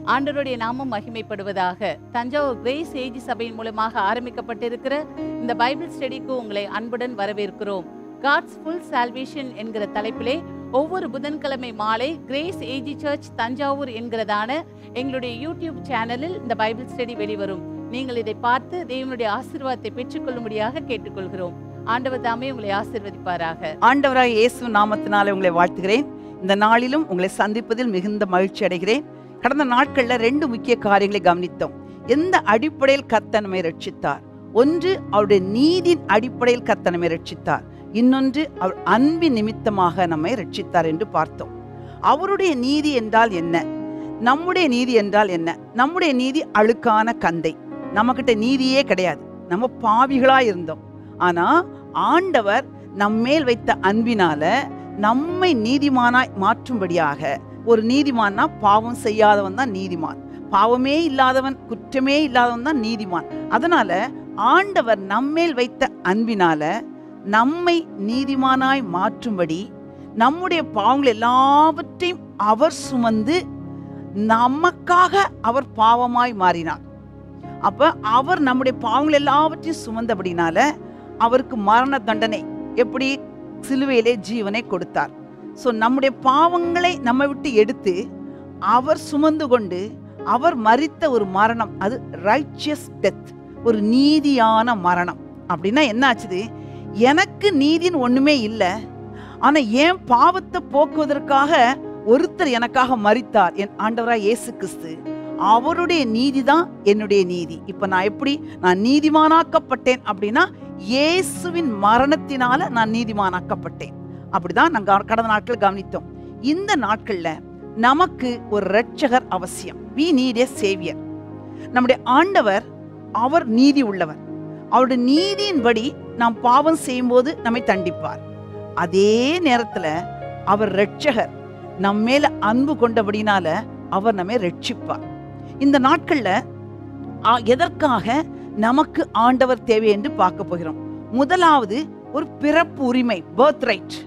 ஆண்டவருடைய நாமம் மகிமைப்படுவதாக தஞ்சாவூர் கிரேஸ் ஏஜி சபையின் மூலமாக ஆரம்பிக்கப்பட்டிருக்கிற இந்த பைபிள் ஸ்டடிக்கு உங்களை அன்புடன் வரவேற்கிறோம் காட்ஸ் ஃபுல் சால்வேஷன் என்கிற தலைப்பிலே ஒவ்வொரு புதன்கிழமை மாலை கிரேஸ் ஏஜி சர்ச் தஞ்சாவூர் என்கிறதான எங்களுடைய யூடியூப் சேனலில் இந்த பைபிள் ஸ்டடி வெளிவரும் நீங்கள் இதை பார்த்து தேவனுடைய ஆசீர்வாதத்தை பெற்றுக்கொள்ளும்படியாக கேட்டுக்கொள்கிறோம் ஆண்டவர் தாமே உங்களை ஆசீர்வதிப்பாராக ஆண்டவராய் இயேசு நாமத்தினாலே உங்களை வாழ்த்துகிறேன் இந்த நாளிலும் உங்களை சந்திப்பதில் மிகுந்த மகிழ்ச்சி அடைகிறேன் கடந்த நாட்கள்ல ரெண்டு முக்கிய காரியங்களை கவனித்தோம் எந்த அடிப்படையில் கர்த்தர் நம்மை ரட்சித்தார் ஒன்று அவருடைய நீதியின் அடிப்படையில் கர்த்தர் நம்மை ரட்சித்தார் இன்னொன்று அவர் அன்பின் நிமித்தமாக நம்மை ரட்சித்தார் என்று பார்த்தோம் அவருடைய நீதி என்றால் என்ன நம்முடைய நீதி என்றால் என்ன நம்முடைய நீதி அழுக்கான கந்தை நம்மகிட்ட நீதியே கிடையாது நம்ம பாவிகளா இருந்தோம் ஆனா ஆண்டவர் நம்மேல் வைத்த அன்பினால நம்மை நீதிமானாய் மாற்றும்படியாக ஒரு நீதிமான்னா பாவம் செய்யாதவன் தான் நீதிமான் பாவமே இல்லாதவன் குற்றமே இல்லாதவன் தான் நீதிமான் அதனால ஆண்டவர் நம்மேல் வைத்த அன்பினால நம்மை நீதிமானாய் மாற்றும்படி நம்முடைய பாவங்கள் எல்லாவற்றையும் அவர் சுமந்து நமக்காக அவர் பாவமாய் மாறினார் அப்ப அவர் நம்முடைய பாவங்கள் எல்லாவற்றையும் சுமந்தபடினால அவருக்கு மரண தண்டனை எப்படி சிலுவையிலே ஜீவனை கொடுத்தார் ஸோ நம்முடைய பாவங்களை நம்ம விட்டு எடுத்து அவர் சுமந்து கொண்டு அவர் மரித்த ஒரு மரணம் அது ரைச்சியஸ் டெத் ஒரு நீதியான மரணம் அப்படின்னா என்ன ஆச்சுது எனக்கு நீதின்னு ஒண்ணுமே இல்லை ஆனா என் பாவத்தை போக்குவதற்காக ஒருத்தர் எனக்காக மரித்தார் என் ஆண்டவராய் இயேசு கிறிஸ்து அவருடைய நீதி தான் என்னுடைய நீதி இப்ப நான் எப்படி நான் நீதிமானாக்கப்பட்டேன் அப்படின்னா இயேசுவின் மரணத்தினால நான் நீதிமானாக்கப்பட்டேன் அப்படிதான் நாங்க கடந்த நாட்கள் கவனித்தோம் இந்த நாட்கள்ல நமக்கு ஒரு ரட்சகர் அவசியம் வி நீட் எ சேவியர் நம்முடைய ஆண்டவர் அவர் நீதி உள்ளவர் அவருடைய நீதியின்படி நாம் பாவம் செய்யும்போது நம்மை தண்டிப்பார் அதே நேரத்துல அவர் ரட்சகர் நம்ம மேல அன்பு கொண்டபடினால அவர் நம்மை ரட்சிப்பார் இந்த நாட்கள்ல ஆ, எதற்காக நமக்கு ஆண்டவர் தேவை என்று பார்க்க போகிறோம் முதலாவது ஒரு பிறப்பு உரிமை பர்த் ரைட்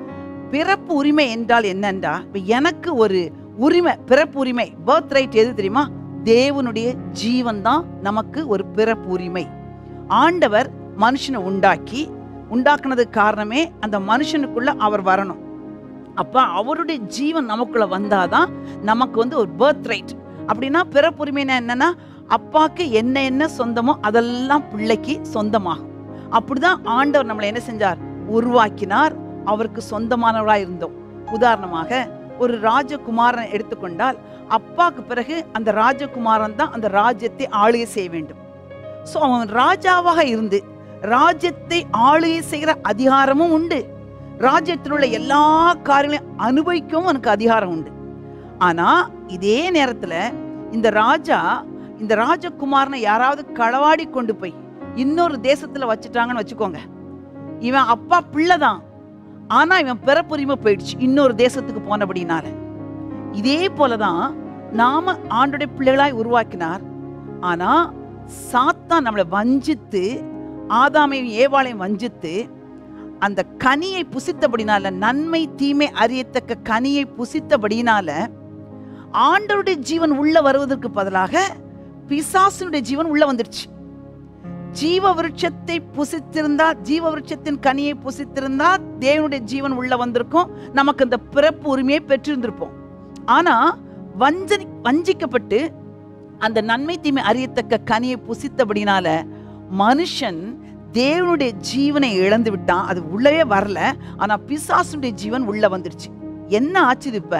பிறப்பு உரிமை என்றால் என்னன்றா இப்ப எனக்கு ஒரு உரிமை பிறப்பு உரிமை பர்த் ரைட் எது தெரியுமா தேவனுடைய ஜீவன் தான் நமக்கு ஒரு பிறப்பு உரிமை ஆண்டவர் மனுஷனை உண்டாக்கி உண்டாக்குனதுக்கு காரணமே அந்த மனுஷனுக்குள்ள அவர் வரணும் அப்ப அவருடைய ஜீவன் நமக்குள்ள வந்தாதான் நமக்கு வந்து ஒரு பர்த் ரைட் அப்படின்னா பிறப்புரிமைனா என்னன்னா அப்பாக்கு என்ன என்ன சொந்தமோ அதெல்லாம் பிள்ளைக்கு சொந்தமாகும் அப்படிதான் ஆண்டவர் நம்மளை என்ன செஞ்சார் உருவாக்கினார் அவருக்கு சொந்தமானவராய் இருந்தோம் உதாரணமாக ஒரு ராஜகுமாரனை எடுத்துக்கொண்டால் அப்பாக்கு பிறகு அந்த ராஜகுமாரன் தான் அந்த ராஜ்யத்தை ஆளுகை செய்ய வேண்டும் ஸோ அவன் ராஜாவாக இருந்து ராஜ்யத்தை ஆளுகை செய்கிற அதிகாரமும் உண்டு ராஜ்யத்தில் உள்ள எல்லா காரியங்களையும் அனுபவிக்கவும் அவனுக்கு அதிகாரம் உண்டு ஆனா இதே நேரத்துல இந்த ராஜா இந்த ராஜகுமாரனை யாராவது களவாடி கொண்டு போய் இன்னொரு தேசத்துல வச்சுட்டாங்கன்னு வச்சுக்கோங்க இவன் அப்பா பிள்ளைதான் ஆனா இவன் பிறப்புரிமை போயிடுச்சு இன்னொரு தேசத்துக்கு போனபடினால இதே போலதான் நாம ஆண்டுடைய பிள்ளைகளாய் உருவாக்கினார் ஆனா சாத்தான் நம்மளை வஞ்சித்து ஆதாமையும் ஏவாளையும் வஞ்சித்து அந்த கனியை புசித்தபடினால நன்மை தீமை அறியத்தக்க கனியை புசித்தபடினால ஆண்டவருடைய ஜீவன் உள்ள வருவதற்கு பதிலாக பிசாசுனுடைய ஜீவன் உள்ள வந்துடுச்சு ஜீவ விருட்சத்தை புசித்திருந்தா ஜீவ விருட்சத்தின் கனியை புசித்திருந்தா தேவனுடைய ஜீவன் உள்ள வந்திருக்கும் நமக்கு அந்த பிறப்பு உரிமையை பெற்றிருந்திருப்போம் ஆனா வஞ்சனி வஞ்சிக்கப்பட்டு அந்த நன்மை தீமை அறியத்தக்க கனியை புசித்தபடினால மனுஷன் தேவனுடைய ஜீவனை இழந்து விட்டான் அது உள்ளவே வரல ஆனா பிசாசுடைய ஜீவன் உள்ள வந்துடுச்சு என்ன ஆச்சுது இப்ப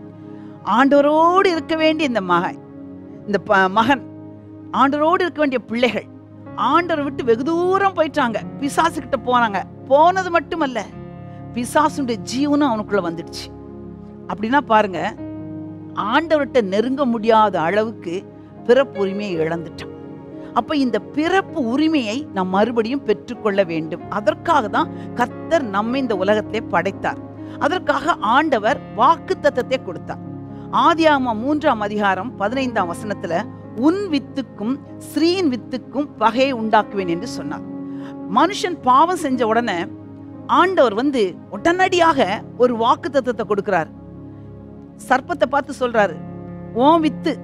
ஆண்டவரோடு இருக்க வேண்டிய இந்த மகன் இந்த ப- மகன் ஆண்டவரோடு இருக்க வேண்டிய பிள்ளைகள் ஆண்டவரை விட்டு வெகு தூரம் போயிட்டாங்க பிசாசு கிட்ட போனாங்க போனது மட்டுமல்ல பிசாசுடைய ஜீவனும் அவனுக்குள்ள வந்துடுச்சு அப்படின்னா பாருங்க ஆண்டவர்கிட்ட நெருங்க முடியாத அளவுக்கு பிறப்பு உரிமையை இழந்துட்டான் அப்ப இந்த பிறப்பு உரிமையை நாம் மறுபடியும் பெற்றுக்கொள்ள வேண்டும் அதற்காக தான் கர்த்தர் நம்மை இந்த உலகத்திலே படைத்தார் அதற்காக ஆண்டவர் வாக்கு தத்தத்தை கொடுத்தார் ஆதியாகமம் மூன்றாம் அதிகாரம் பதினைந்தாம் வசனத்துல உன் வித்துக்கும் ஸ்ரீயின் வித்துக்கும் பகையை உண்டாக்குவேன் என்று சொன்னார் மனுஷன் பாவம் செஞ்ச உடனே ஆண்டவர் வந்து உடனடியாக ஒரு வாக்கு தத்தத்தை கொடுக்கிறார் சர்ப்பத்தை பார்த்து சொல்றாரு உன் வித்து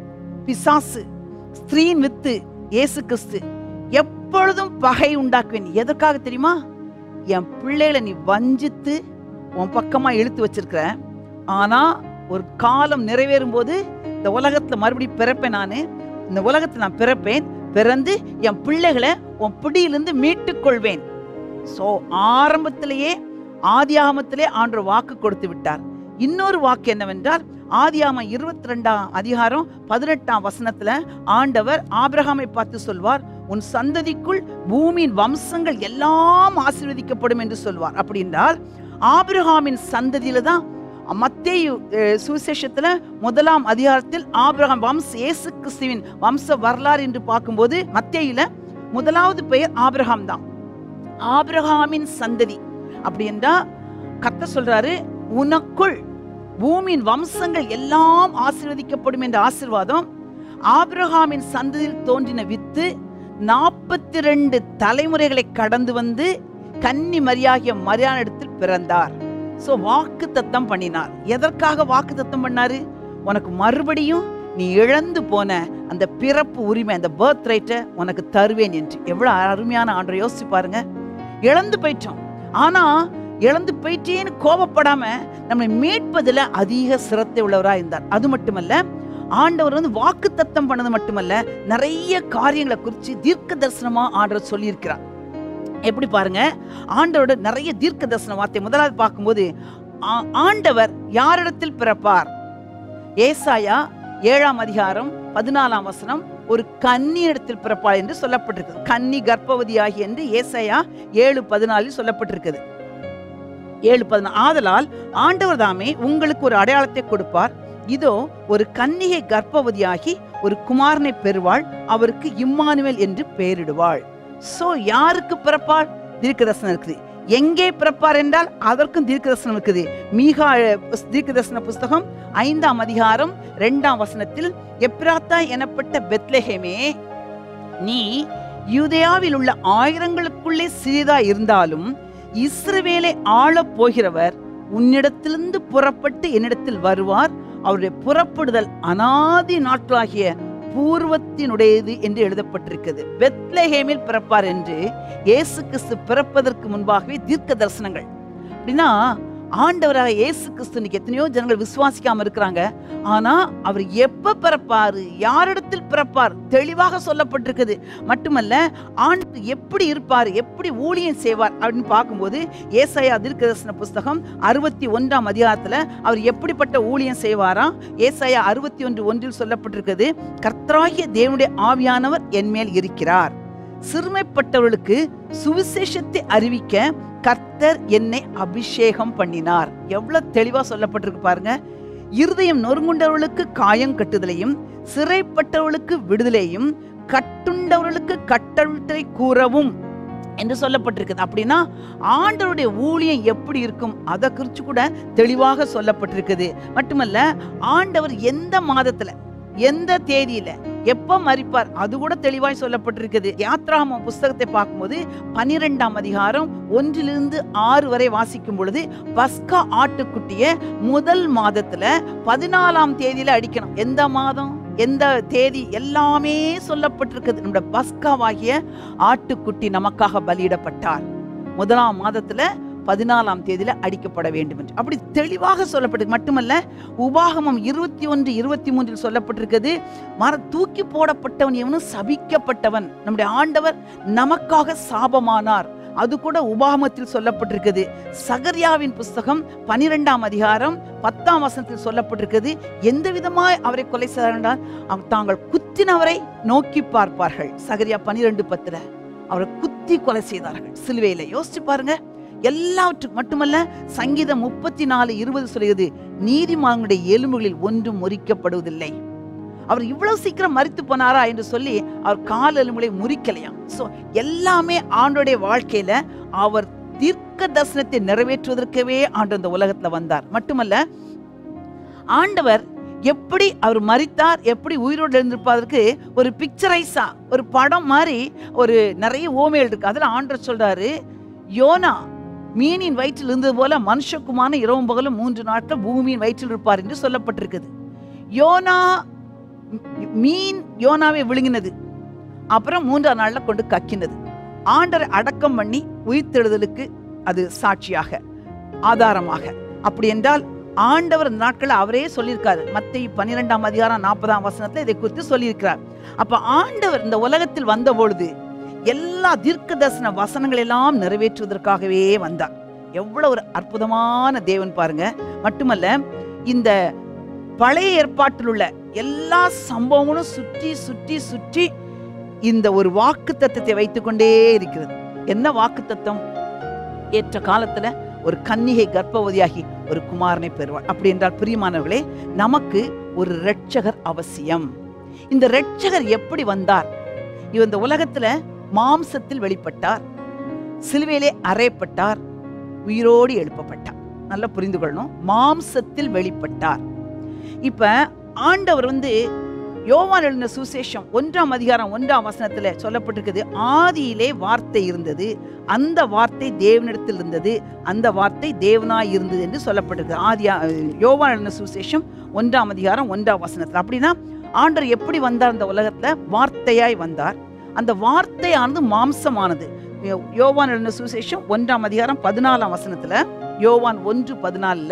பிசாசு ஸ்திரீன் வித்து இயேசு கிறிஸ்து எப்பொழுதும் பகை உண்டாக்குவேன் எதற்காக தெரியுமா என் பிள்ளைகளை நீ வஞ்சித்து உன் பக்கமா இழுத்து வச்சிருக்கிற ஆனா ஒரு காலம் நிறைவேறும் போது இந்த உலகத்துல மறுபடியும் பிறப்பேன் நானு இந்த உலகத்துல நான் பிறப்பேன் பிறந்து என் பிள்ளைகளை உன் பிடியிலிருந்து மீட்டுக் கொள்வேன் சோ ஆரம்பத்திலேயே ஆதியாகமத்திலே ஆண்டவர் வாக்கு கொடுத்து விட்டார் இன்னொரு வாக்கு என்னவென்றால் ஆதியாமம் இருபத்தி ரெண்டாம் அதிகாரம் பதினெட்டாம் வசனத்துல ஆண்டவர் ஆபிரகாமை பார்த்து சொல்வார் உன் சந்ததிக்குள் பூமியின் வம்சங்கள் எல்லாம் ஆசீர்வதிக்கப்படும் என்று சொல்வார் அப்படி என்றால் ஆபிரகாமின் சந்ததியில தான் மத்தேயு அஹ், சுவிசேஷத்துல முதலாம் அதிகாரத்தில் ஆபிரகாம் வம்ச இயேசு கிறிஸ்துவின் வம்ச வரலாறு என்று பார்க்கும்போது மத்தேயுல முதலாவது பெயர் ஆபிரகாம் தான் ஆபிரகாமின் சந்ததி அப்படி என்றா கத்த சொல்றாரு உனக்குள் பூமியின் வம்சங்கள் எல்லாம் ஆசீர்வதிக்கப்படும் என்ற ஆசீர்வாதம் ஆபிரகாமின் சந்ததியில் தோன்றின வித்து நாற்பத்தி ரெண்டு தலைமுறைகளை கடந்து வந்து கன்னி மரியாகிய மரியானிடத்தில் பிறந்தார் சோ வாக்கு தத்தம் பண்ணினார் எதற்காக வாக்கு தத்தம் பண்ணாரு உனக்கு மறுபடியும் நீ இழந்து போன அந்த பிறப்பு உரிமை அந்த பர்த் ரைட்டை உனக்கு தருவேன் என்று எவ்வளவு அருமையான ஆண்டரை யோசிச்சு பாருங்க இழந்து போயிட்டோம் ஆனா இழந்து போயிட்டேன்னு கோபப்படாம நம்மளை மீட்பதுல அதிக சிரத்தை உள்ளவரா இருந்தார் அது மட்டுமல்ல ஆண்டவர் வந்து வாக்கு தத்தம் பண்ணது மட்டுமல்ல நிறைய காரியங்களை குறித்து தீர்க்க தரிசனமா ஆண்டவர் சொல்லியிருக்கிறார் எப்படி பாருங்க ஆண்டவரோட நிறைய தீர்க்க தரிசன வார்த்தை முதலாவது பார்க்கும்போது ஆ- ஆண்டவர் யாரிடத்தில் பிறப்பார் ஏசாயா ஏழாம் அதிகாரம் பதினாலாம் வசனம் ஒரு கன்னி இடத்தில் பிறப்பாள் என்று சொல்லப்பட்டிருக்குது கன்னி கர்ப்பவதியாகி என்று ஏசாயா ஏழு பதினாலில் சொல்லப்பட்டிருக்குது ஏழு பதினாலு ஆதலால் ஆண்டவர் தாமே உங்களுக்கு ஒரு அடையாளத்தை கொடுப்பார் இதோ ஒரு கன்னிகை கர்ப்பவதியாகி ஒரு குமாரனை பெறுவாள் அவருக்கு இம்மானுவேல் என்று பெயரிடுவாள் சோ யாருக்கு பிறப்பாள் தீர்க்கதர்சனம் இருக்குது எங்கே பிறப்பார் என்றால் அதற்கும் தீர்க்கதர்சனம் இருக்குது மீகா தீர்க்கதர்சன புஸ்தகம் ஐந்தாம் அதிகாரம் இரண்டாம் வசனத்தில் எப்ராத்தா எனப்பட்ட பெத்லெஹேமே நீ யூதேயாவில் உள்ள ஆயிரங்களுக்குள்ளே சிறிதா இருந்தாலும் இஸ்ரவேலை ஆளப் போகிறவர் உன்னிடத்திலிருந்து புறப்பட்டு என்னிடத்தில் வருவார் அவருடைய புறப்படுதல் அனாதி நாட்களாகிய பூர்வத்தினுடையது என்று எழுதப்பட்டிருக்கிறது பெத்லஹேமில் பிறப்பார் என்று இயேசு கிறிஸ்து பிறப்பதற்கு முன்பாகவே தீர்க்க தரிசனங்கள் அப்படின்னா ஆண்டவராக இயேசு கிறிஸ்து இன்னைக்கு எத்தனையோ ஜனங்கள் விசுவாசிக்காம இருக்கிறாங்க ஆனா அவர் எப்ப பிறப்பாரு யாரிடத்தில் பிறப்பார் தெளிவாக சொல்லப்பட்டிருக்குது மட்டுமல்ல ஆண்டு எப்படி இருப்பார் எப்படி ஊழியம் செய்வார் அப்படின்னு பார்க்கும்போது ஏசாயா தீர்க்கதரிசன புஸ்தகம் அறுபத்தி ஒன்றாம் அதிகாரத்துல அவர் எப்படிப்பட்ட ஊழியம் செய்வாராம் ஏசாயா அறுபத்தி ஒன்று ஒன்றில் சொல்லப்பட்டிருக்கிறது கர்த்தராகிய தேவனுடைய ஆவியானவர் என் மேல் இருக்கிறார் சிறுமைப்பட்டவர்களுக்கு சுவிசேஷத்தை அறிவிக்க கர்த்தர் என்னை அபிஷேகம் பண்ணினார் எவ்வளவு தெளிவா சொல்லப்பட்டிருக்கு பாருங்க இருதயம் நொறுங்குண்டவர்களுக்கு காயம் கட்டுதலையும் சிறைப்பட்டவர்களுக்கு விடுதலையும் கட்டுண்டவர்களுக்கு கட்டளை கூறவும் என்று சொல்லப்பட்டிருக்குது அப்படின்னா ஆண்டவருடைய ஊழியம் எப்படி இருக்கும் அதை குறித்து கூட தெளிவாக சொல்லப்பட்டிருக்குது மட்டுமல்ல ஆண்டவர் எந்த மாதத்துல எந்த தேதியில எப்ப மறிப்பார் அது கூட தெளிவாய் சொல்லப்பட்டிருக்குது யாத்ராம புஸ்தகத்தை பார்க்கும்போது பனிரெண்டாம் அதிகாரம் ஒன்றிலிருந்து ஆறு வரை வாசிக்கும் பொழுது பஸ்கா ஆட்டுக்குட்டிய முதல் மாதத்துல பதினாலாம் தேதியில அடிக்கணும் எந்த மாதம் எந்த தேதி எல்லாமே சொல்லப்பட்டிருக்குது நம்முடைய பஸ்காவாகிய ஆட்டுக்குட்டி நமக்காக பலியிடப்பட்டார் முதலாம் மாதத்துல பதினாலாம் தேதியில அடிக்கப்பட வேண்டும் என்று அப்படி தெளிவாக சொல்லப்பட்டது மட்டுமல்ல உபாகமம் இருபத்தி ஒன்று இருபத்தி மூன்றில் சொல்லப்பட்டிருக்கிறது மர தூக்கி போடப்பட்டவன் எவனும் சபிக்கப்பட்டவன் நம்முடைய ஆண்டவர் நமக்காக சாபமானார் அது கூட உபாகமத்தில் சொல்லப்பட்டிருக்குது சகரியாவின் புஸ்தகம் பனிரெண்டாம் அதிகாரம் பத்தாம் வசனத்தில் சொல்லப்பட்டிருக்கிறது எந்த விதமாய் அவரை கொலை செய்தார் என்றால் அவர் தாங்கள் குத்தினவரை நோக்கி பார்ப்பார்கள் சகரியா பனிரெண்டு பத்துல அவரை குத்தி கொலை செய்தார்கள் சிலுவையில யோசிச்சு பாருங்க எல்லாவற்றுக்கும் மட்டுமல்ல சங்கீதம் முப்பத்தி நாலு இருபது சொல்கிறது நீதிமான்களுடைய எலும்புகளில் ஒன்றும் முறிக்கப்படுவதில்லை அவர் இவ்வளவு சீக்கிரம் மரித்து போனாரா என்று சொல்லி அவர் கால் எலும்புகளை முறிக்கலையாம் சோ எல்லாமே ஆண்டோடைய வாழ்க்கையில அவர் தீர்க்க தரிசனத்தை நிறைவேற்றுவதற்கவே ஆண்டு இந்த உலகத்துல வந்தார் மட்டுமல்ல ஆண்டவர் எப்படி அவர் மரித்தார் எப்படி உயிரோடு எழுந்திருப்பதற்கு ஒரு பிக்சரைஸா ஒரு படம் மாதிரி ஒரு நிறைய ஓமைகள் இருக்கு அதுல ஆண்டவர் சொல்றாரு யோனா மீனின் வயிற்றில் இருந்தது போல மனுஷகுமான இரவும் பகலும் மூன்று நாட்கள் பூமியின் வயிற்றில் இருப்பார் என்று சொல்லப்பட்டிருக்குது யோனா மீ- மீன் யோனாவை விழுங்கினது அப்புறம் மூன்றாம் நாள்ல கொண்டு கக்கினது ஆண்டரை அடக்கம் பண்ணி உயிர்த்தெழுதலுக்கு அது சாட்சியாக ஆதாரமாக அப்படி என்றால் ஆண்டவர் இந்த நாட்களில் அவரே சொல்லியிருக்காரு மத்திய பன்னிரெண்டாம் அதிகாரம் நாற்பதாம் வசனத்துல இதை குறித்து சொல்லியிருக்கிறார் அப்ப ஆண்டவர் இந்த உலகத்தில் வந்த பொழுது எல்லா தீர்க்க தரிசன வசனங்கள் எல்லாம் நிறைவேற்றுவதற்காகவே வந்தார் எவ்வளவு ஒரு அற்புதமான தேவன் பாருங்க மட்டுமல்ல இந்த பழைய ஏற்பாட்டில் உள்ள எல்லா சம்பவங்களும் சுற்றி சுற்றி சுற்றி இந்த ஒரு வாக்கு தத்தத்தை வைத்துக்கொண்டே இருக்கிறது என்ன வாக்கு தத்தம் ஏற்ற காலத்துல ஒரு கன்னிகை கர்ப்பவதியாகி ஒரு குமாரனை பெறுவாள் அப்படி என்றால் பிரியமானவர்களே நமக்கு ஒரு இரட்சகர் அவசியம் இந்த இரட்சகர் எப்படி வந்தார் இவர் இந்த உலகத்துல மாம்சத்தில் வெளிப்பட்டார் சிலுவையிலே அறையப்பட்டார் உயிரோடு எழுப்பப்பட்டார் நல்லா புரிந்து கொள்ளணும் மாம்சத்தில் வெளிப்பட்டார் இப்ப ஆண்டவர் வந்து யோவான் எழுதின சுசேஷம் ஒன்றாம் அதிகாரம் ஒன்றாம் வசனத்துல சொல்லப்பட்டிருக்குது ஆதியிலே வார்த்தை இருந்தது அந்த வார்த்தை தேவனிடத்தில் இருந்தது அந்த வார்த்தை தேவனாய் இருந்தது என்று சொல்லப்பட்டிருக்கு ஆதியா யோவான் எழுதின சுசேஷம் ஒன்றாம் அதிகாரம் ஒன்றாம் வசனத்துல அப்படின்னா ஆண்டவர் எப்படி வந்தார் இந்த உலகத்துல வார்த்தையாய் வந்தார் அந்த வார்த்தையானது மாம்சமானது யோ- யோவான் எழுதின சுசேஷம் ஒன்றாம் அதிகாரம் பதினாலாம் வசனத்துல யோவான் ஒன்று பதினாலுல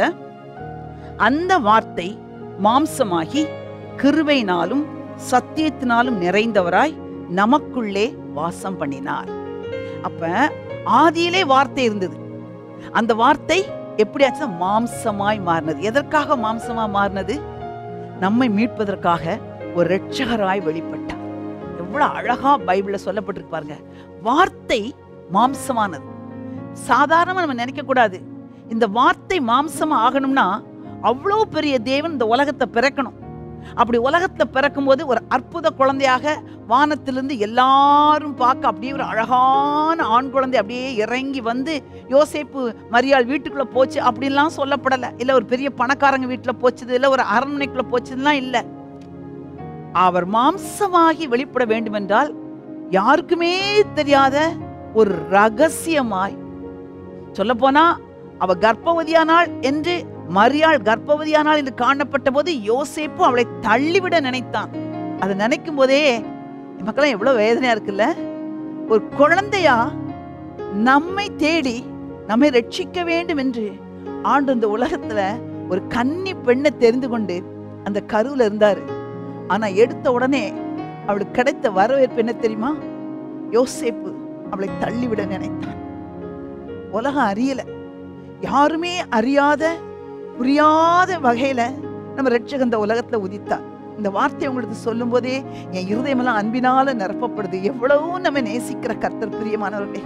அந்த வார்த்தை மாம்சமாகி கிருபையினாலும் சத்தியத்தினாலும் நிறைந்தவராய் நமக்குள்ளே வாசம் பண்ணினார் அப்ப ஆதியிலே வார்த்தை இருந்தது அந்த வார்த்தை எப்படியாச்சு மாம்சமாய் மாறினது எதற்காக மாம்சமா மாறினது நம்மை மீட்பதற்காக ஒரு இரட்சகராய் வெளிப்பட்டார் எவ்வளவு அழகா பைபிள்ல சொல்லப்பட்டிருக்கு பாருங்க வார்த்தை மாம்சமானது சாதாரணமா நம்ம நினைக்க கூடாது இந்த வார்த்தை மாம்சமா ஆகணும்னா அவ்வளவு பெரிய தேவன் இந்த உலகத்தை பிறக்கணும் அப்படி உலகத்துல பிறக்கும்போது ஒரு அற்புத குழந்தையாக வானத்திலிருந்து எல்லாரும் பார்க்க அப்படியே ஒரு அழகான ஆண் குழந்தை அப்படியே இறங்கி வந்து யோசேப்பு மரியாள் வீட்டுக்குள்ள போச்சு அப்படின்லாம் சொல்லப்படல இல்ல ஒரு பெரிய பணக்காரங்க வீட்டுல போச்சுது இல்ல ஒரு அரண்மனைக்குள்ள போச்சதுலாம் இல்ல அவர் மாம்சமாகி வெளிப்பட வேண்டுமென்றால் யாருக்குமே தெரியாத ஒரு ரகசியமாய் சொல்ல போனா அவ கர்ப்பவதியானாள் என்று மரியாள் கர்ப்பவதியானாள் என்று காணப்பட்ட போது யோசேப்பு அவளை தள்ளிவிட நினைத்தான் அதை நினைக்கும் போதே மக்களாம் எவ்வளவு வேதனையா இருக்குல்ல ஒரு குழந்தையா நம்மை தேடி நம்மை ரட்சிக்க வேண்டும் என்று ஆண்டு இந்த உலகத்துல ஒரு கன்னி பெண்ணை தெரிந்து கொண்டு அந்த கருவுல இருந்தாரு ஆனா எடுத்த உடனே அவளுக்கு கிடைத்த வரவேற்பு என்ன தெரியுமா யோசேப்பு அவளை தள்ளிவிட நினைத்தான் உலகம் அறியல யாருமே அறியாத புரியாத வகையில நம்ம ரட்சகன் இந்த உலகத்துல உதித்தார் இந்த வார்த்தை உங்களுக்கு சொல்லும் போதே என் இருதயமெல்லாம் அன்பினால நிரப்பப்படுது எவ்வளவு நம்ம நேசிக்கிற கர்த்தர் பிரியமானவர்களே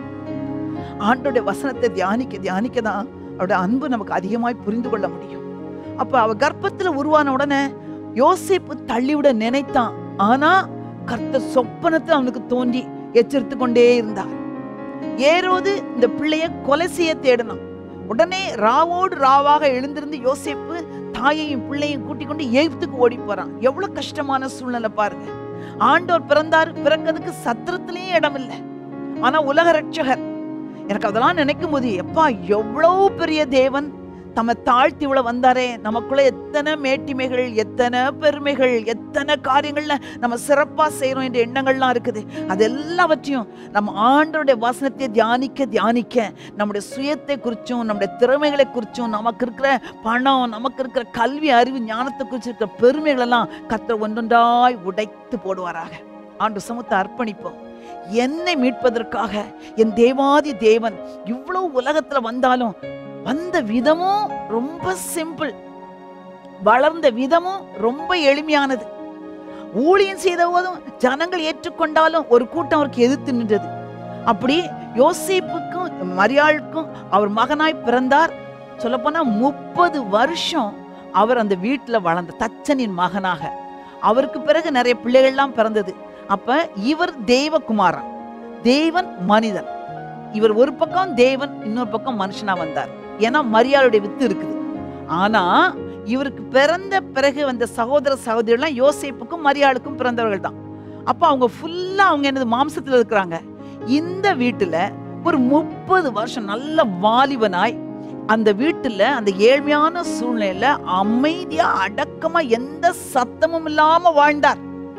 ஆண்டோட வசனத்தை தியானிக்க தியானிக்க தான் அவருடைய அன்பு நமக்கு அதிகமாய் புரிந்து கொள்ள முடியும் அப்ப அவ கர்ப்பத்துல உருவான உடனே யோசேப்பு தள்ளிவிட நினைத்தான் ஆனா கர்த்தர் சொப்பனத்தில் அவனுக்கு தோன்றி எச்சரித்து கொண்டே இருந்தார் ஏரோது இந்த பிள்ளைய கொலை செய்ய தேடினான் உடனே ராவோடு ராவாக எழுந்திருந்து யோசேப்பு தாயையும் பிள்ளையும் கூட்டிக் கொண்டு எகிப்துக்கு ஓடி போறான் எவ்வளவு கஷ்டமான சூழ்நிலை பாருங்க ஆண்டவர் பிறந்தார் பிறக்கிறதுக்கு சத்திரத்திலேயே இடம் இல்லை ஆனா உலக ரட்சகர் எனக்கு அதெல்லாம் நினைக்கும் போது எப்பா எவ்வளவு பெரிய தேவன் தம்மை தாழ்த்தி இவ்வளவு வந்தாரே நமக்குள்ள எத்தனை மேட்டிமைகள் எத்தனை பெருமைகள் எத்தனை காரியங்கள்ல நம்ம சிறப்பா செய்யறோம் என்ற எண்ணங்கள்லாம் இருக்குது அது எல்லாவற்றையும் நம்ம ஆண்டவருடைய வசனத்தை தியானிக்க தியானிக்க நம்முடைய சுயத்தை குறிச்சும் நம்முடைய திறமைகளை குறிச்சும் நமக்கு இருக்கிற பணம் நமக்கு இருக்கிற கல்வி அறிவு ஞானத்தை குறிச்சு இருக்கிற பெருமைகள் எல்லாம் கத்தர் ஒன்றொன்றாய் உடைத்து போடுவாராக ஆண்டு சமூகத்தை அர்ப்பணிப்போம் என்னை மீட்பதற்காக என் தேவாதி தேவன் இவ்வளவு உலகத்துல வந்தாலும் வந்த விதமும் ரொம்ப சிம்பிள் வளர்ந்த விதமும் ரொம்ப எளிமையானது ஊழியம் செய்த போதும் ஜனங்கள் ஏற்றுக்கொண்டாலும் ஒரு கூட்டம் அவருக்கு எதிர்த்து நின்றது அப்படி யோசேப்புக்கும் மரியாளுக்கும் அவர் மகனாய் பிறந்தார் சொல்லப்போனா முப்பது வருஷம் அவர் அந்த வீட்டுல வளர்ந்த தச்சனின் மகனாக அவருக்கு பிறகு நிறைய பிள்ளைகள்லாம் பிறந்தது அப்ப இவர் தெய்வகுமாரன் தேவன் மனிதன் இவர் ஒரு பக்கம் தேவன் இன்னொரு பக்கம் மனுஷனா வந்தார் ஏன்னா மரியாளுடைய வித்து இருக்குது ஆனா இவருக்கு பிறந்த பிறகு வந்த சகோதர சகோதரிகள்லாம் யோசேப்புக்கும் மரியாளுக்கும் பிறந்தவர்கள் தான் அப்ப அவங்க ஃபுல்லா அவங்க என்னது மாம்சத்துல இருக்கிறாங்க இந்த வீட்டுல ஒரு முப்பது வருஷம் நல்ல வாலிபனாய் அந்த வீட்டுல அந்த ஏழ்மையான சூழ்நிலையில அமைதியா அடக்கமா எந்த சத்தமும் இல்லாம வாழ்ந்தார்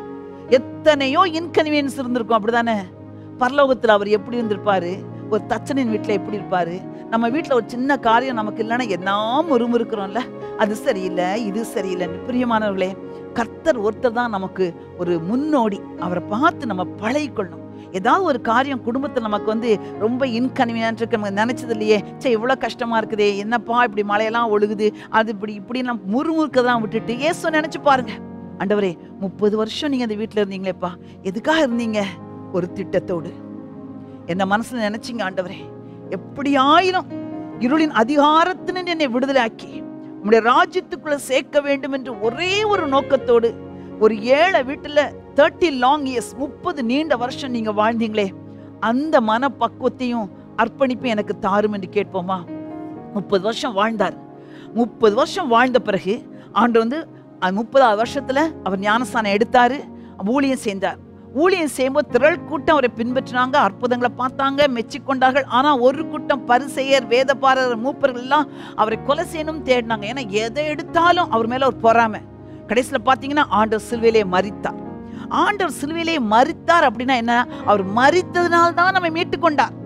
எத்தனையோ இன்கன்வீனியன்ஸ் இருந்திருக்கும் அப்படிதானே பரலோகத்துல அவர் எப்படி இருந்திருப்பாரு ஒரு தச்சனின் வீட்டுல எப்படி இருப்பாரு நம்ம வீட்டுல ஒரு சின்ன காரியம் நமக்கு இல்லைன்னா என்ன முறுமுறுக்கிறோம்ல அது சரியில்லை இது சரியில்லைன்னு பிரியமானவர்களே கர்த்தர் ஒருத்தர் தான் நமக்கு ஒரு முன்னோடி அவரை பார்த்து நம்ம பழகிக்கொள்ளணும் ஏதாவது ஒரு காரியம் குடும்பத்தில் நமக்கு வந்து ரொம்ப இன்கன்வீனியன்ட் இருக்கு நம்ம நினைச்சது இல்லையே சே இவ்வளோ கஷ்டமா இருக்குதே என்னப்பா இப்படி மழையெல்லாம் ஒழுகுது அது இப்படி இப்படி நம்ம முறுமுறுக்கதான் விட்டுட்டு ஏசோ நினைச்சு பாருங்க ஆண்டவரே முப்பது வருஷம் நீங்க அந்த வீட்டில் இருந்தீங்களேப்பா எதுக்காக இருந்தீங்க ஒரு திட்டத்தோடு என்ன மனசுல நினைச்சீங்க ஆண்டவரே எப்படி ஆயிரம் இருளின் அதிகாரத்தினின்று என்னை விடுதலையாக்கி உம்முடைய ராஜ்யத்துக்குள்ள சேர்க்க வேண்டும் என்று ஒரே ஒரு நோக்கத்தோடு ஒரு ஏழை வீட்டுல தேர்ட்டி லாங் இயர்ஸ் முப்பது நீண்ட வருஷம் நீங்க வாழ்ந்தீங்களே அந்த மனப்பக்குவத்தையும் அர்ப்பணிப்பும் எனக்கு தாரும் என்று கேட்போமா முப்பது வருஷம் வாழ்ந்தார் முப்பது வருஷம் வாழ்ந்த பிறகு ஆண்டு வந்து அந்த முப்பதாவது வருஷத்துல அவர் ஞானஸ்தானம் எடுத்தாரு ஊழியம் செய்தார் ஊழியம் செய்யும்போது திரள் கூட்டம் அவரை பின்பற்றினாங்க அற்புதங்களை பார்த்தாங்க மெச்சிக்கொண்டார்கள் ஆனா ஒரு கூட்டம் பரிசெயர் வேதபாரர் மூப்பர்கள் எல்லாம் அவரை கொலை செய்யணும் தேடினாங்க ஏன்னா எதை எடுத்தாலும் அவர் மேல ஒரு பொறாமை கடைசியில பாத்தீங்கன்னா ஆண்டவர் சிலுவையிலே மரித்தார் ஆண்டவர் சிலுவையிலே மரித்தார் அப்படின்னா என்ன அவர் மரித்ததுனால தான் நம்ம மீட்டு கொண்டார்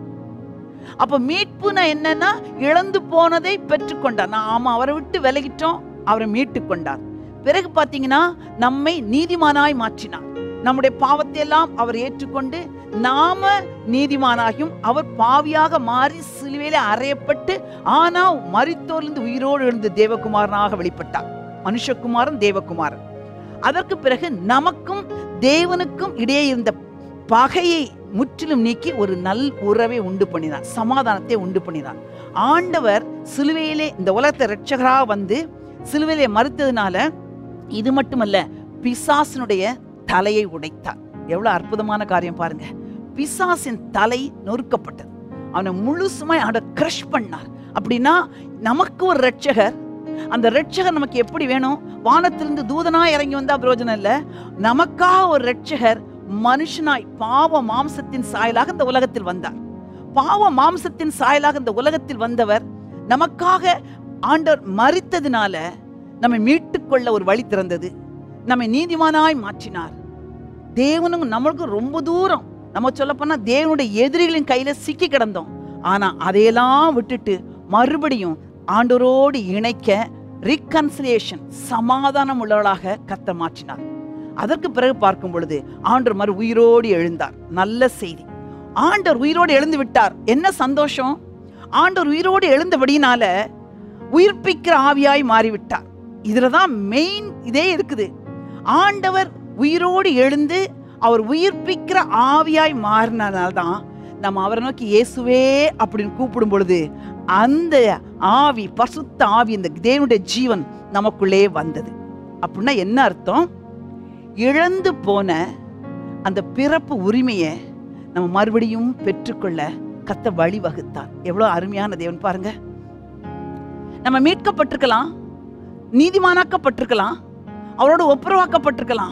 அப்ப மீட்புனா என்னன்னா இழந்து போனதை பெற்றுக்கொண்டார் நான் ஆமா அவரை விட்டு விலகிட்டோம் அவரை மீட்டு கொண்டார் பிறகு பாத்தீங்கன்னா நம்மை நீதிமானாய் மாற்றினார் நம்முடைய பாவத்தை எல்லாம் அவர் ஏற்றுக்கொண்டு நாம நீதிமானாகியும் அவர் பாவியாக மாறி சிலுவையில அறையப்பட்டு ஆனா மரித்தோர்லிருந்து உயிரோடு எழுந்த தேவகுமாரனாக வெளிப்பட்டார் மனுஷகுமாரன் தேவகுமாரன் அதற்கு பிறகு நமக்கும் தேவனுக்கும் இடையே இருந்த பகையை முற்றிலும் நீக்கி ஒரு நல் உறவை உண்டு பண்ணினார் சமாதானத்தை உண்டு பண்ணினார் ஆண்டவர் சிலுவையிலே இந்த உலகத்தை ரட்சகராக வந்து சிலுவையிலே மறுத்ததுனால இது மட்டுமல்ல பிசாசினுடைய தலையை உடைத்தார் எவ்வளவு அற்புதமான காரியம் பாருங்க பிசாசின் தலை நொறுக்கப்பட்டது அவனை முழுசுமாய் அவனை கிரஷ் பண்ணார் அப்படின்னா நமக்கு ஒரு ரட்சகர் அந்த ரட்சகர் நமக்கு எப்படி வேணும் வானத்திலிருந்து தூதனா இறங்கி வந்தா பிரயோஜனம் இல்ல நமக்காக ஒரு ரட்சகர் மனுஷனாய் பாவ மாம்சத்தின் சாயலாக இந்த உலகத்தில் வந்தார் பாவ மாம்சத்தின் சாயலாக இந்த உலகத்தில் வந்தவர் நமக்காக ஆண்டவர் மறித்ததுனால நம்மை மீட்டுக்கொள்ள ஒரு வழி திறந்தது நம்மை நீதிமானாய் மாற்றினார் தேவனும் நம்மளுக்கும் ரொம்ப தூரம் நம்ம சொல்ல போனா தேவனுடைய எதிரிகளின் கையில சிக்கி கிடந்தோம் ஆனா அதையெல்லாம் விட்டுட்டு மறுபடியும் ஆண்டவரோடு இணைக்க ரிகன்சிலியேஷன் சமாதானம் உள்ளவளாக கத்த மாற்றினார் அதற்கு பிறகு பார்க்கும் பொழுது ஆண்டவர் மறு உயிரோடு எழுந்தார் நல்ல செய்தி ஆண்டவர் உயிரோடு எழுந்து விட்டார் என்ன சந்தோஷம் ஆண்டவர் உயிரோடு எழுந்தபடினால உயிர்ப்பிக்கிற ஆவியாய் மாறிவிட்டார் இதுலதான் மெயின் இதே இருக்குது ஆண்டவர் உயிரோடு எழுந்து அவர் உயிர்ப்பிக்கிற ஆவியாய் மாறினதால்தான் நம்ம அவரை நோக்கி இயேசுவே அப்படின்னு கூப்பிடும் பொழுது அந்த ஆவி பசுத்த ஆவி இந்த தேவனுடைய ஜீவன் நமக்குள்ளே வந்தது அப்படின்னா என்ன அர்த்தம் இழந்து போன அந்த பிறப்பு உரிமையை நம்ம மறுபடியும் பெற்றுக்கொள்ள கத்த வழிவகுத்தார் எவ்வளவு அருமையான தேவன் பாருங்க நம்ம மீட்கப்பட்டிருக்கலாம் நீதிமானாக்கப்பட்டிருக்கலாம் அவரோட ஒப்புரவாக்கப்பட்டிருக்கலாம்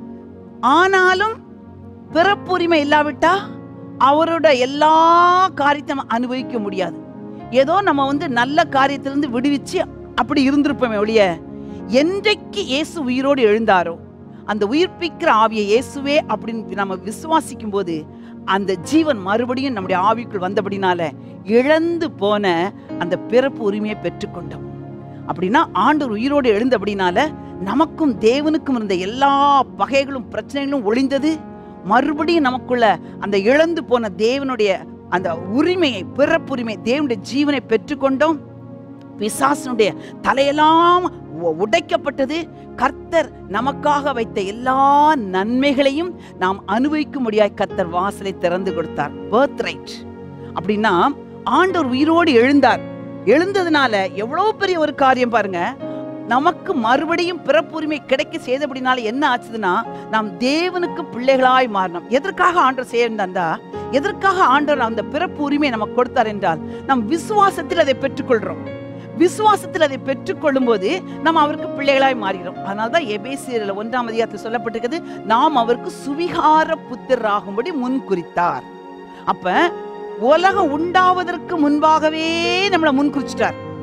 ஆனாலும் பிறப்புரிமை இல்லாவிட்டா அவரோட எல்லா காரியத்தையும் அனுபவிக்க முடியாது ஏதோ நம்ம வந்து நல்ல காரியத்திலிருந்து விடுவிச்சு அப்படி இருந்திருப்போமே ஒழிய என்றைக்கு இயேசு உயிரோடு எழுந்தாரோ அந்த உயிர்ப்பிக்கிற ஆவியை இயேசுவே அப்படின்னு நம்ம விசுவாசிக்கும் போது அந்த ஜீவன் மறுபடியும் நம்முடைய ஆவிக்குள் வந்தபடினால இழந்து போன அந்த பிறப்பு உரிமையை பெற்றுக்கொண்டோம் அப்படின்னா ஆண்டவர் உயிரோடு எழுந்தபடினால நமக்கும் தேவனுக்கும் இருந்த எல்லா பகைகளும் பிரச்சனைகளும் ஒளிந்தது மறுபடியும் நமக்குள்ள அந்த இழந்து போன தேவனுடைய அந்த உரிமையை பிறப்புரிமை தேவனுடைய ஜீவனை பெற்றுக்கொண்டோம் பிசாசனுடைய தலையெல்லாம் உ- உடைக்கப்பட்டது கர்த்தர் நமக்காக வைத்த எல்லா நன்மைகளையும் நாம் அனுபவிக்கும்படியாய் கர்த்தர் வாசலை திறந்து கொடுத்தார் பர்த் ரைட் அப்படின்னா ஆண்டவர் உயிரோடு எழுந்தார் எழுந்ததுனால எவ்வளவு பெரிய ஒரு காரியம் பாருங்க நமக்கு மறுபடியும் பிறப்புரிமை கிடைக்க செய்தபடினால என்ன ஆச்சுதுன்னா நாம் தேவனுக்கு பிள்ளைகளாய் மாறினோம் எதற்காக ஆண்டவர் செய்யந்தா எதற்காக ஆண்டவர் அந்த பிறப்பு உரிமை நமக்கு கொடுத்தார் என்றால் நம் விசுவாசத்தில் அதை பெற்றுக்கொள்றோம் விசுவாசத்தில் அதை பெற்றுக்கொள்ளும் போது நாம் அவருக்கு பிள்ளைகளாய் மாறுகிறோம் அதனால தான் எபேசியரில் ஒன்றாம் அதிகாரத்தில் சொல்லப்பட்டிருக்கிறது நாம் அவருக்கு சுவிகார புத்திராகும்படி முன் குறித்தார் அப்ப உலகம் உண்டாவதற்கு முன்பாகவே நம்மளை முன் குறிச்சிட்டார்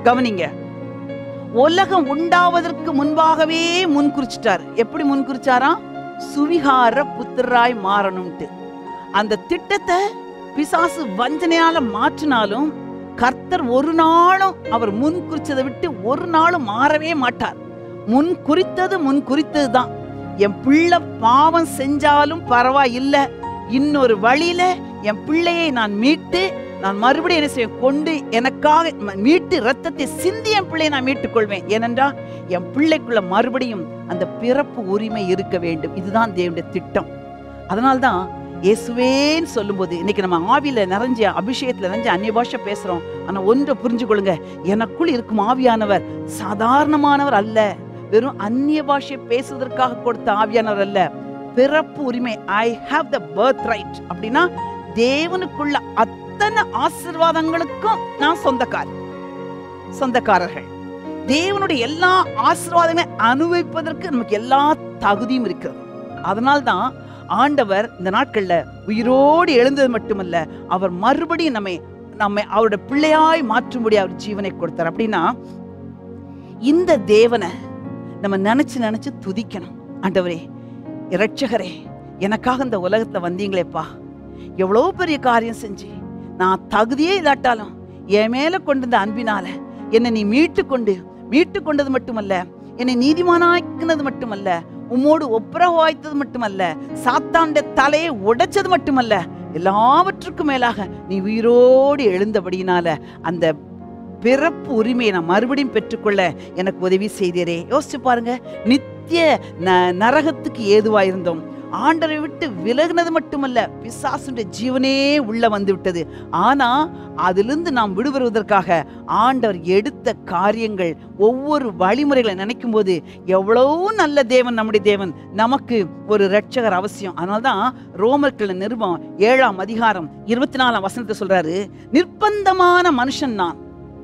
கவனிங்க உலகம் உண்டாவதற்கு முன்பாகவே முன் குறிச்சிட்டார் எப்படி முன் குறிச்சாராம் சுவிகார புத்திராய் மாறணும்ட்டு அந்த திட்டத்தை பிசாசு வஞ்சனையால மாற்றினாலும் கர்த்தர் ஒரு நாளும் அவர் முன் குறிச்சதை விட்டு ஒரு நாளும் மாறவே மாட்டார் முன் குறித்தது முன் குறித்தது தான் என் பிள்ளை பாவம் செஞ்சாலும் பரவாயில்லை இன்னொரு வழியில என் பிள்ளையை நான் மீட்டு நான் மறுபடியும் என்ன செய்ய கொண்டு எனக்காக ம- மீட்டு ரத்தத்தை சிந்தி என் பிள்ளையை நான் மீட்டுக் கொள்வேன் ஏனென்றால் என் பிள்ளைக்குள்ள மறுபடியும் அந்த பிறப்பு உரிமை இருக்க வேண்டும் இதுதான் தேவனுடைய திட்டம் அதனால்தான் இயேசுவேன்னு சொல்லும்போது இன்னைக்கு நம்ம ஆவியில நிறைஞ்ச அபிஷேகத்துல நிறைஞ்ச அந்நிய பாஷை பேசுறோம் ஆனா ஒன்றை புரிஞ்சு கொள்ளுங்க எனக்குள் இருக்கும் ஆவியானவர் சாதாரணமானவர் அல்ல வெறும் அந்நிய பாஷை பேசுவதற்காக கொடுத்த ஆவியானவர் அல்ல பிறப்பு உரிமை I have the birth right அப்படின்னா தேவனுக்குள்ள அத்தனை ஆசீர்வாதங்களுக்கும் நான் சொந்தக்கார் சொந்தக்காரர்கள் தேவனுடைய எல்லா ஆசீர்வாதங்களையும் அனுபவிப்பதற்கு நமக்கு எல்லா தகுதியும் இருக்கிறது அதனால்தான் ஆண்டவர் இந்த நாட்கள்ல உயிரோடு எழுந்தது மட்டுமல்ல அவர் மறுபடியும் நம்மை நம்மை அவருடைய பிள்ளையாய் மாற்றும்படி அவர் ஜீவனை கொடுத்தார் அப்படின்னா இந்த தேவனை நம்ம நினைச்சு நினைச்சு துதிக்கணும் ஆண்டவரே இரட்சகரே எனக்காக இந்த உலகத்துல வந்தீங்களேப்பா எவ்வளவு பெரிய காரியம் செஞ்சு நான் தகுதியே இல்லாட்டாலும் என் மேல கொண்டு இந்த அன்பினால என்னை நீ மீட்டு கொண்டு மீட்டு கொண்டது மட்டுமல்ல என்னை நீதிமானாக்கினது மட்டுமல்ல உம்மோடு ஒப்புரவு வாய்த்தது மட்டுமல்ல சாத்தாண்ட தலையை உடைச்சது மட்டுமல்ல எல்லாவற்றுக்கும் மேலாக நீ உயிரோடு எழுந்தபடியினால அந்த பிறப்பு உரிமையை நான் மறுபடியும் பெற்றுக்கொள்ள எனக்கு உதவி செய்தீரே யோசிச்சு பாருங்க நித்திய ந- நரகத்துக்கு ஏதுவா இருந்தோம் ஆண்டரை விட்டு விலகுனது மட்டுமல்ல பிசாசுடைய ஜீவனே உள்ள வந்து விட்டது ஆனா அதிலிருந்து நாம் விடுபடுவதற்காக ஆண்டவர் எடுத்த காரியங்கள் ஒவ்வொரு வழிமுறைகளை நினைக்கும் போது எவ்வளவு நல்ல தேவன் நம்முடைய தேவன் நமக்கு ஒரு ரட்சகர் அவசியம் அதனால்தான் ரோமர்கள் நிருபம் ஏழாம் அதிகாரம் இருபத்தி நாலாம் வசனத்தை சொல்றாரு நிர்பந்தமான மனுஷன் நான்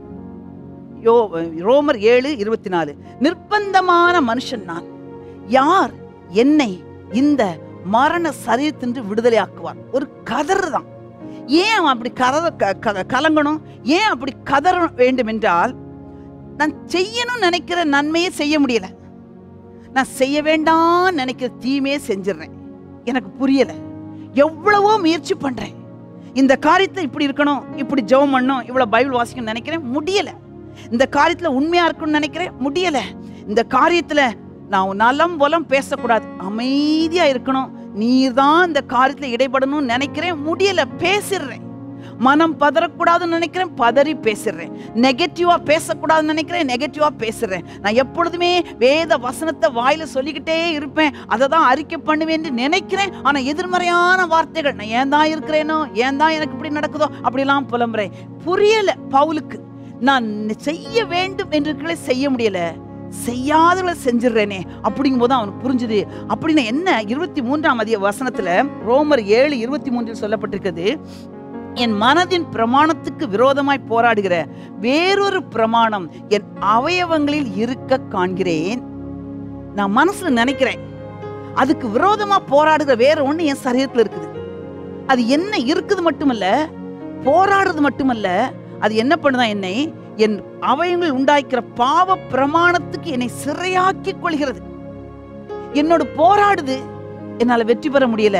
யோ ரோமர் ஏழு இருபத்தி நாலு நிர்பந்தமான மனுஷன் நான் யார் என்னை இந்த மரண சரீரத்தின்று விடுதலை ஆக்குவார் ஒரு கதறு தான் ஏன் அவன் அப்படி கதற க- க- கலங்கணும் ஏன் அப்படி கதற வேண்டும் என்றால் நான் செய்யணும்னு நினைக்கிற நன்மையே செய்ய முடியல நான் செய்ய வேண்டாம்னு நினைக்கிற தீமையே செஞ்சிடுறேன் எனக்கு புரியல எவ்வளவோ முயற்சி பண்றேன் இந்த காரியத்தை இப்படி இருக்கணும் இப்படி ஜெபம் பண்ணணும் இவ்வளவு பைபிள் வாசிக்கணும்னு நினைக்கிறேன் முடியல இந்த காரியத்துல உண்மையா இருக்கணும்னு நினைக்கிறேன் முடியல இந்த காரியத்துல நான் நலம் புலம் பேசக்கூடாது அமைதியா இருக்கணும் நீர் தான் இந்த காரியத்துல இடைப்படணும்னு நினைக்கிறேன் முடியல பேசிடுறேன் மனம் பதறக்கூடாதுன்னு நினைக்கிறேன் பதறி பேசிடுறேன் நெகட்டிவா பேசக்கூடாதுன்னு நினைக்கிறேன் நெகட்டிவா பேசுறேன் நான் எப்பொழுதுமே வேத வசனத்தை வாயில சொல்லிக்கிட்டே இருப்பேன் அதை தான் அறிக்கை பண்ணுவேன்னு நினைக்கிறேன் ஆனா எதிர்மறையான வார்த்தைகள் நான் ஏன் தான் இருக்கிறேனோ ஏன் தான் எனக்கு இப்படி நடக்குதோ அப்படிலாம் புலம்புறேன் புரியல பவுலுக்கு நான் செய்ய வேண்டும் என்று இருக்கிறதை செய்ய முடியல செய்யாதவளை செஞ்சிடுறேனே அப்படிங்கும் போது அவனுக்கு புரிஞ்சுது அப்படின்னு என்ன இருபத்தி மூன்றாம் அதிக வசனத்துல ரோமர் ஏழு இருபத்தி மூன்றில் சொல்லப்பட்டிருக்கிறது என் மனதின் பிரமாணத்துக்கு விரோதமாய் போராடுகிற வேறொரு பிரமாணம் என் அவயவங்களில் இருக்க காண்கிறேன் நான் மனசுல நினைக்கிறேன் அதுக்கு விரோதமா போராடுகிற வேற ஒண்ணு என் சரீரத்துல இருக்குது அது என்ன இருக்குது மட்டுமல்ல போராடுறது மட்டுமல்ல அது என்ன பண்ணுதான் என்னை என் அவயங்கள் உண்டாக்கிற பாவ பிரமாணத்துக்கு என்னை சிறையாக்கி கொள்கிறது என்னோட போராடுது என்னால வெற்றி பெற முடியல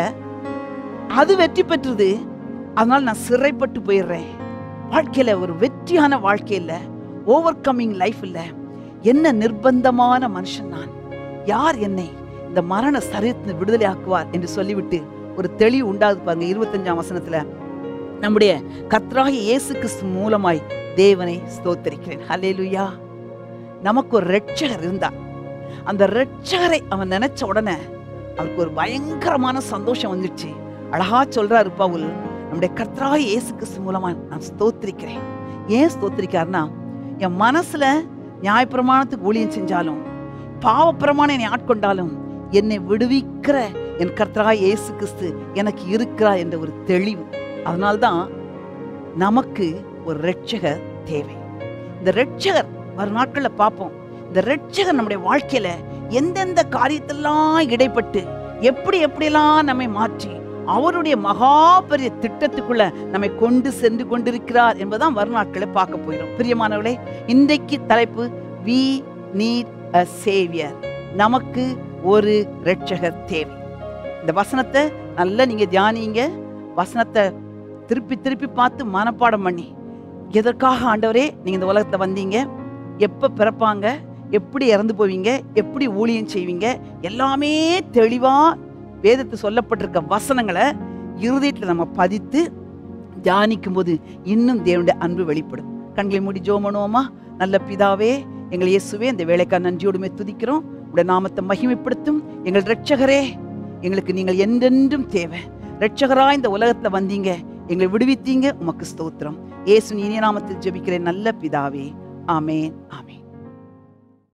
அது வெற்றி பெற்றது அதனால நான் சிறைப்பட்டு போயிடுறேன் வாழ்க்கையில ஒரு வெற்றியான வாழ்க்கை இல்ல ஓவர் கம்மிங் லைஃப் இல்ல என்ன நிர்பந்தமான மனுஷன் நான் யார் என்னை இந்த மரண சரீரத்தின் விடுதலை ஆக்குவார் என்று சொல்லிவிட்டு ஒரு தெளிவு உண்டாகுது பாருங்க இருபத்தஞ்சாம் வசனத்துல நம்முடைய கர்த்தராகிய இயேசு கிறிஸ்து மூலமாய் தேவனை ஸ்தோத்தரிக்கிறேன் ஹalleluya நமக்கு ஒரு ரட்சகர் இருந்தார் அந்த ரட்சகரை அவன் நினைச்ச உடனே அவருக்கு ஒரு பயங்கரமான சந்தோஷம் வந்துடுச்சு அழகா சொல்றாரு பவுல் நம்முடைய கர்த்தராகிய இயேசு கிறிஸ்து மூலமா நான் ஸ்தோத்திரிக்கிறேன் ஏன் ஸ்தோத்திரிக்காருன்னா என் மனசுல நியாயப்பிரமாணத்துக்கு ஊழியம் செஞ்சாலும் பாவ பிரமாணம் என்னை ஆட்கொண்டாலும் என்னை விடுவிக்கிற என் கர்த்தராகிய இயேசு கிறிஸ்து எனக்கு இருக்கிறார் என்ற ஒரு தெளிவு அதனால்தான் நமக்கு ஒரு ரட்சகர் தேவை இந்த ரட்சகர் வரும் நாட்கள்ல பார்ப்போம் இந்த ரட்சகர் நம்முடைய வாழ்க்கையில எந்தெந்த காரியத்தெல்லாம் இடைப்பட்டு எப்படி எப்படியெல்லாம் நம்மை மாற்றி அவருடைய மகா பெரிய திட்டத்துக்குள்ள நம்மை கொண்டு சென்று கொண்டிருக்கிறார் என்பதான் வருநாட்களை பார்க்க போகிறோம் பிரியமானவர்களே இன்றைக்கு தலைப்பு வி நீட் அ சேவியர் நமக்கு ஒரு இரட்சகர் தேவை இந்த வசனத்தை நல்லா நீங்க தியானிங்க வசனத்தை திருப்பி திருப்பி பார்த்து மனப்பாடம் பண்ணி எதற்காக ஆண்டவரே நீங்க இந்த உலகத்தை வந்தீங்க எப்ப பிறப்பாங்க எப்படி இறந்து போவீங்க எப்படி ஊழியம் செய்வீங்க எல்லாமே தெளிவா வேதத்து சொல்லப்பட்டிருக்க வசனங்களை இருதயத்துல நம்ம பதித்து தியானிக்கும் போது இன்னும் தேவனுடைய அன்பு வெளிப்படும் கண்களை மூடி ஜோம் பண்ணுவோமா நல்ல பிதாவே எங்கள் இயேசுவே இந்த வேலைக்காக நன்றியோடுமே துதிக்கிறோம் உடைய நாமத்தை மகிமைப்படுத்தும் எங்கள் இரட்சகரே எங்களுக்கு நீங்கள் என்றென்றும் தேவை இரட்சகராய் இந்த உலகத்துல வந்தீங்க எங்களை விடுவித்தீங்க உமக்கு ஸ்தோத்திரம் இயேசு இனிய நாமத்தில் ஜெபிக்கிறேன் நல்ல பிதாவே ஆமேன் ஆமேன்